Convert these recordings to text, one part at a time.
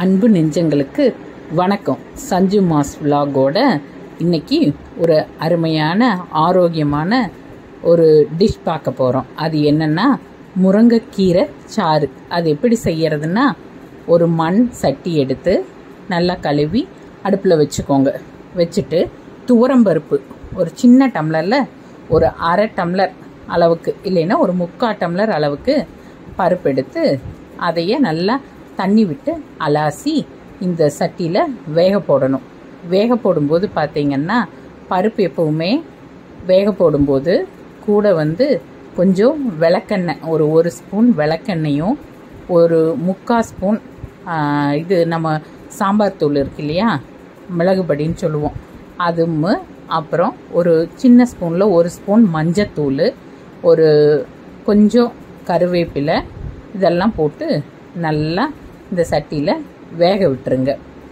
அன்பு நெஞ்சங்களுக்கு வணக்கம் சஞ்சு மாஸ் விலாகோட இன்னைக்கு ஒரு அருமையான ஆரோக்கியமான ஒரு டிஷ் பார்க்க போகிறோம் அது என்னன்னா முருங்கைக்கீரை சாறு அது எப்படி செய்யறதுன்னா ஒரு மண் சட்டி எடுத்து நல்லா கழுவி அடுப்பில் வச்சுக்கோங்க வச்சுட்டு துவரம்பருப்பு ஒரு சின்ன டம்ளரில் ஒரு அரை டம்ளர் அளவுக்கு இல்லைன்னா ஒரு முக்கால் டம்ளர் அளவுக்கு பருப்பு எடுத்து அதையே நல்லா தண்ணி விட்டு அலாசி இந்த சட்டியில் வேக போடணும் வேக போடும்போது பார்த்தீங்கன்னா பருப்பு எப்பவுமே வேக போடும்போது கூட வந்து கொஞ்சம் விளக்கெண்ணெய் ஒரு ஒரு ஸ்பூன் விளக்கெண்ணெயும் ஒரு முக்கால் ஸ்பூன் ஆ, இது நம்ம சாம்பார் தூள் இருக்கு இல்லையா மிளகுபடின்னு சொல்லுவோம் அதுவும் அப்புறம் ஒரு சின்ன ஸ்பூனில் ஒரு ஸ்பூன் மஞ்சத்தூள் ஒரு கொஞ்சம் கருவேப்பிலை இதெல்லாம் போட்டு நல்லா இந்த சட்டியில் வேக விட்டுருங்க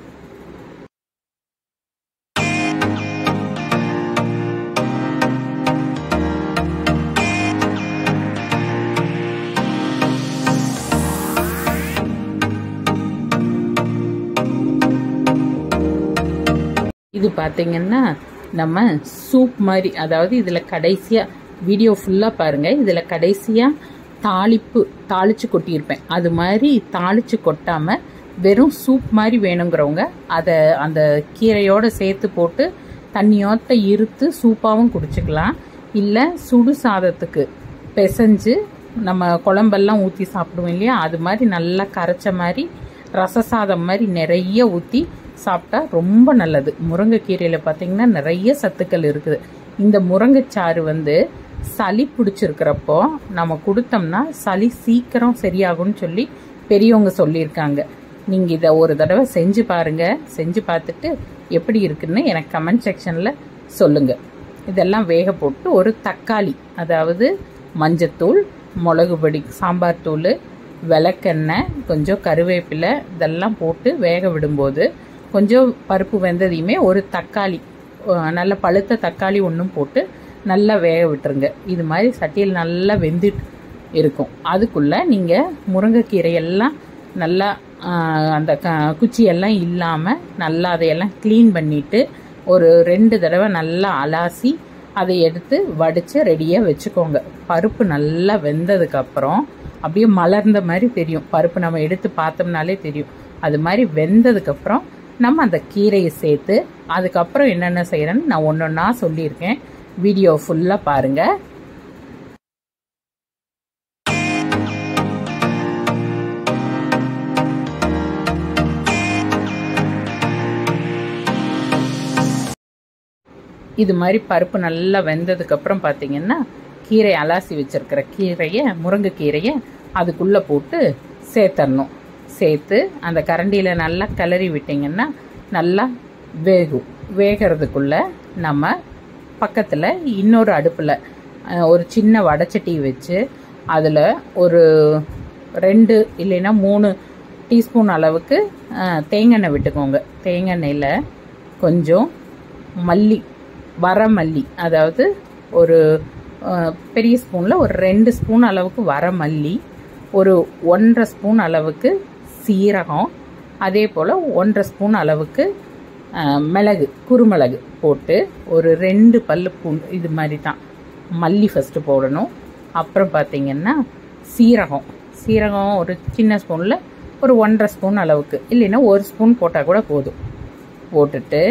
இது பார்த்தீங்கன்னா நம்ம சூப் மாதிரி அதாவது இதில் கடைசியாக வீடியோ ஃபுல்லாக பாருங்கள் இதில் கடைசியாக தாளிப்பு தாளித்து கொட்டியிருப்பேன் அது மாதிரி தாளித்து கொட்டாமல் வெறும் சூப் மாதிரி வேணுங்கிறவங்க அதை அந்த கீரையோடு சேர்த்து போட்டு தண்ணியோத்த இருத்து சூப்பாகவும் குடிச்சுக்கலாம் இல்லை சுடு சாதத்துக்கு பிசைஞ்சு நம்ம குழம்பெல்லாம் ஊற்றி சாப்பிடுவோம் இல்லையா அது மாதிரி நல்லா கரைச்ச மாதிரி ரச சாதம் மாதிரி நிறைய ஊற்றி சாப்பிட்டா ரொம்ப நல்லது முருங்கைக்கீரையில் பார்த்தீங்கன்னா நிறைய சத்துக்கள் இருக்குது இந்த முருங்கைச்சாறு வந்து சளி பிடிச்சிருக்கிறப்போ நம்ம கொடுத்தோம்னா சளி சீக்கிரம் சரியாகும்னு சொல்லி பெரியவங்க சொல்லியிருக்காங்க நீங்கள் இதை ஒரு தடவை செஞ்சு பாருங்க செஞ்சு பார்த்துட்டு எப்படி இருக்குன்னு எனக்கு கமெண்ட் செக்ஷனில் சொல்லுங்கள் இதெல்லாம் வேக போட்டு ஒரு தக்காளி அதாவது மஞ்சத்தூள் மிளகு பொடி சாம்பார் தூள் விளக்கெண்ணெய் கொஞ்சம் கருவேப்பிலை இதெல்லாம் போட்டு வேக விடும்போது கொஞ்சம் பருப்பு வெந்ததையுமே ஒரு தக்காளி அஹ், நல்ல பழுத்த தக்காளி ஒன்றும் போட்டு நல்லா வேக விட்டுருங்க இது மாதிரி சட்டியில் நல்லா வெந்துட்டு இருக்கும் அதுக்குள்ளே நீங்கள் முருங்கைக்கீரையெல்லாம் நல்லா ஆஹ், அந்த க குச்சியெல்லாம் இல்லாமல் நல்லா அதையெல்லாம் க்ளீன் பண்ணிவிட்டு ஒரு ரெண்டு தடவை நல்லா அலாசி அதை எடுத்து வடித்து ரெடியாக வச்சுக்கோங்க பருப்பு நல்லா வெந்ததுக்கப்புறம் அப்படியே மலர்ந்த மாதிரி தெரியும் பருப்பு நம்ம எடுத்து பார்த்தோம்னாலே தெரியும் அது மாதிரி வெந்ததுக்கப்புறம் நம்ம அந்த கீரையை சேர்த்து அதுக்கப்புறம் என்னென்ன செய்கிறேன்னு நான் ஒன்று ஒன்றா சொல்லியிருக்கேன் வீடியோ ஃபுல்லாக பாருங்கள் இது மாதிரி பருப்பு நல்லா வெந்ததுக்கப்புறம் பார்த்தீங்கன்னா கீரை அலாசி வச்சிருக்கிற கீரையை முருங்கைக்கீரையை அதுக்குள்ளே போட்டு சேர்த்தரணும் சேர்த்து அந்த கரண்டியில் நல்லா கிளறி விட்டிங்கன்னா நல்லா வேகும் வேகிறதுக்குள்ள நம்ம பக்கத்தில் இன்னொரு அடுப்பில் ஒரு சின்ன வடச்சட்டி வச்சு அதில் ஒரு ரெண்டு இல்லைன்னா மூணு டீஸ்பூன் அளவுக்கு அஹ், தேங்காய் விட்டுக்கோங்க தேங்காய் கொஞ்சம் மல்லி வரமல்லி அதாவது ஒரு அஹ், பெரிய ஸ்பூனில் ஒரு ரெண்டு ஸ்பூன் அளவுக்கு வரமல்லி ஒரு ஒன்றரை ஸ்பூன் அளவுக்கு சீரகம் அதே போல் ஒன்றரை ஸ்பூன் அளவுக்கு அஹ், மிளகு குருமிளகு போட்டு ஒரு ரெண்டு பல்லு பூண்டு இது மாதிரி தான் மல்லி ஃபஸ்ட்டு போடணும் அப்புறம் பார்த்தீங்கன்னா சீரகம் சீரகம் ஒரு சின்ன ஸ்பூனில் ஒரு ஒன்றரை ஸ்பூன் அளவுக்கு இல்லைன்னா ஒரு ஸ்பூன் போட்டால் கூட போதும் போட்டுட்டு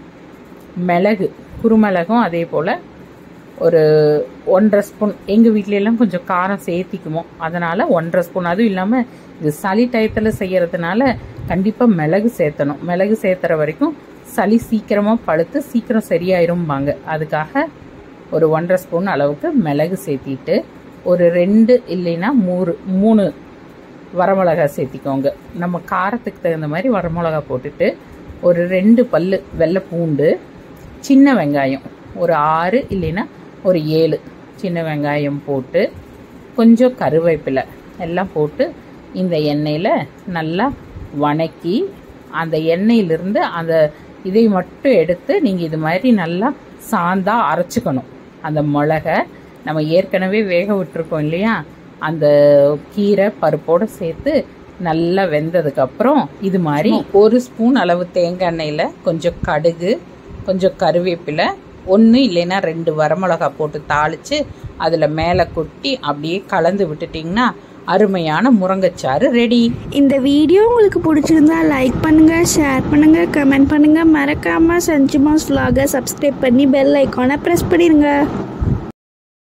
மிளகு குருமிளகும் அதே போல் ஒரு ஒன்றரை ஸ்பூன் எங்கள் வீட்லலாம் கொஞ்சம் காரம் சேர்த்திக்குவோம் அதனால் ஒன்றரை ஸ்பூன் அதுவும் இல்லாமல் இது சளி டயத்தில் செய்யறதுனால கண்டிப்பாக மிளகு சேர்த்தணும் மிளகு சேர்த்துற வரைக்கும் சளி சீக்கிரமாக பழுத்து சீக்கிரம் சரியாயிரும்பாங்க அதுக்காக ஒரு ஒன்றரை ஸ்பூன் அளவுக்கு மிளகு சேர்த்திட்டு ஒரு ரெண்டு இல்லைன்னா மூணு மூணு வரமிளகா சேர்த்திக்கோங்க நம்ம காரத்துக்கு தகுந்த மாதிரி வரமிளகா போட்டுட்டு ஒரு ரெண்டு பல்லு வெள்ளை பூண்டு சின்ன வெங்காயம் ஒரு ஆறு இல்லைன்னா ஒரு ஏழு சின்ன வெங்காயம் போட்டு கொஞ்சம் கருவேப்பிலை எல்லாம் போட்டு இந்த எண்ணெயில் நல்லா வணக்கி அந்த எண்ணெயிலிருந்து அந்த இதை மட்டும் எடுத்து நீங்கள் இது மாதிரி நல்லா சாந்தா அரைச்சிக்கணும் அந்த மிளகை நம்ம ஏற்கனவே வேக விட்டுருக்கோம் இல்லையா அந்த கீரை பருப்போடு சேர்த்து நல்லா வெந்ததுக்கு அப்புறம் இது மாதிரி ஒரு ஸ்பூன் அளவு தேங்காய் எண்ணெயில் கொஞ்சம் கடுகு கொஞ்சம் கருவேப்பிலை ஒன்று இல்லைன்னா ரெண்டு வரமிளகா போட்டு தாளித்து அதில் மேலே கொட்டி அப்படியே கலந்து விட்டுட்டிங்கன்னா அருமையான முருங்கைச்சாறு ரெடி இந்த வீடியோ உங்களுக்கு பிடிச்சிருந்தா லைக் பண்ணுங்கள் ஷேர் பண்ணுங்கள் கமெண்ட் பண்ணுங்கள் மறக்காமல் சஞ்சுமாஸ் vlog-அ சப்ஸ்கிரைப் பண்ணி பெல் ஐக்கானை ப்ரெஸ் பண்ணிடுங்க